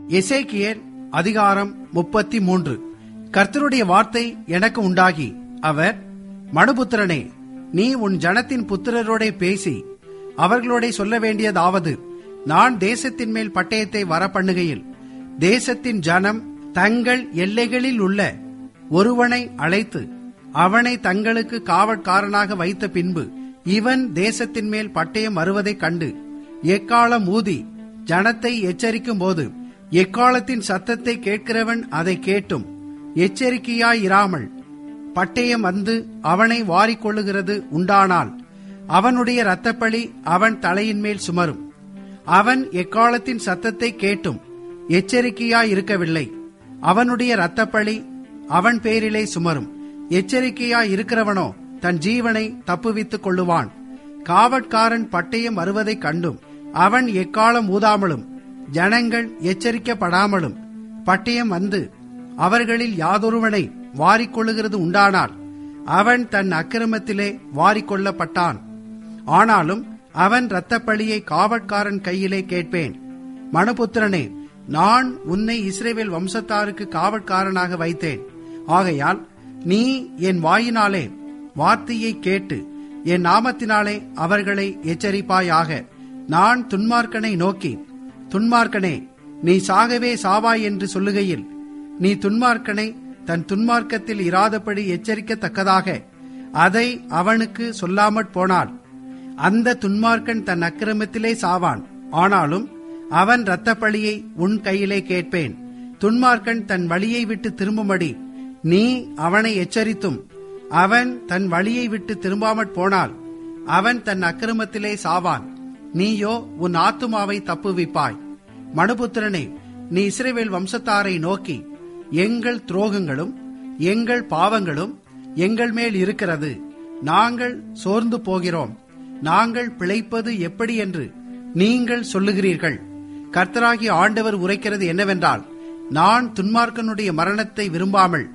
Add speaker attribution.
Speaker 1: எசேக்கியேல் அதிகாரம் முப்பத்தி மூன்று கர்த்தருடைய வார்த்தை எனக்கு உண்டாகி அவர் மனுபுத்திரனே நீ உன் ஜனத்தின் புத்திரரோட பேசி அவர்களோட சொல்ல வேண்டியதாவது நான் தேசத்தின் மேல் பட்டயத்தை வர பண்ணுகையில் தேசத்தின் ஜனம் தங்கள் எல்லைகளில் உள்ள ஒருவனை அழைத்து அவனை தங்களுக்கு காவற்காரனாக வைத்த பின்பு இவன் தேசத்தின் மேல் பட்டயம் வருவதைக் கண்டு எக்காலம் ஊதி ஜனத்தை எச்சரிக்கும் போது எக்காலத்தின் சத்தத்தை கேட்கிறவன் அதை கேட்டும் எச்சரிக்கையாயிராமல் பட்டயம் வந்து அவனை வாரிக்கொள்ளுகிறது உண்டானால் அவனுடைய இரத்தப்பழி அவன் தலையின் மேல் சுமரும் அவன் எக்காலத்தின் சத்தத்தை கேட்டும் எச்சரிக்கையாயிருக்கவில்லை அவனுடைய இரத்தப்பழி அவன் பேரிலே சுமரும் எச்சரிக்கையாயிருக்கிறவனோ தன் ஜீவனை தப்புவித்துக் கொள்ளுவான் காவற்காரன் பட்டயம் வருவதைக் கண்டும் அவன் எக்காலம் ஊதாமலும் ஜனங்கள் எச்சரிக்கப்படாமலும் பட்டயம் வந்து அவர்களில் யாதொருவனை வாரிக்கொள்ளுகிறது உண்டானால் அவன் தன் அக்கிரமத்திலே வாரிக்கொள்ளப்பட்டான் ஆனாலும் அவன் இரத்தப்பழியை காவற்காரன் கையிலே கேட்பேன் மனுபுத்திரனே நான் உன்னை இஸ்ரேவேல் வம்சத்தாருக்கு காவற்காரனாக வைத்தேன் ஆகையால் நீ என் வாயினாலே வார்த்தையை கேட்டு என் நாமத்தினாலே அவர்களை எச்சரிப்பாயாக நான் துன்மார்க்கனை நோக்கி துன்மார்க்கனே நீ சாகவே சாவாய் என்று சொல்லுகையில் நீ துன்மார்க்கனை தன் துன்மார்க்கத்தில் இராதபடி எச்சரிக்கத்தக்கதாக அதை அவனுக்கு சொல்லாமற் போனாள் அந்த துன்மார்க்கன் தன் அக்கிரமத்திலே சாவான் ஆனாலும் அவன் இரத்தப்பழியை உன் கையிலே கேட்பேன் துன்மார்க்கன் தன் வழியை விட்டு திரும்பும்படி நீ அவனை எச்சரித்தும் அவன் தன் வழியை விட்டு திரும்பாமற் போனால் அவன் தன் அக்கிரமத்திலே சாவான் நீயோ உன் ஆத்துமாவை தப்புவிப்பாய் மனுபுத்திரனே நீ இஸ்ரேவேல் வம்சத்தாரை நோக்கி எங்கள் துரோகங்களும் எங்கள் பாவங்களும் எங்கள் மேல் இருக்கிறது நாங்கள் சோர்ந்து போகிறோம் நாங்கள் பிழைப்பது எப்படி என்று நீங்கள் சொல்லுகிறீர்கள் கர்த்தராகி ஆண்டவர் உரைக்கிறது என்னவென்றால் நான் துன்மார்க்கனுடைய மரணத்தை விரும்பாமல்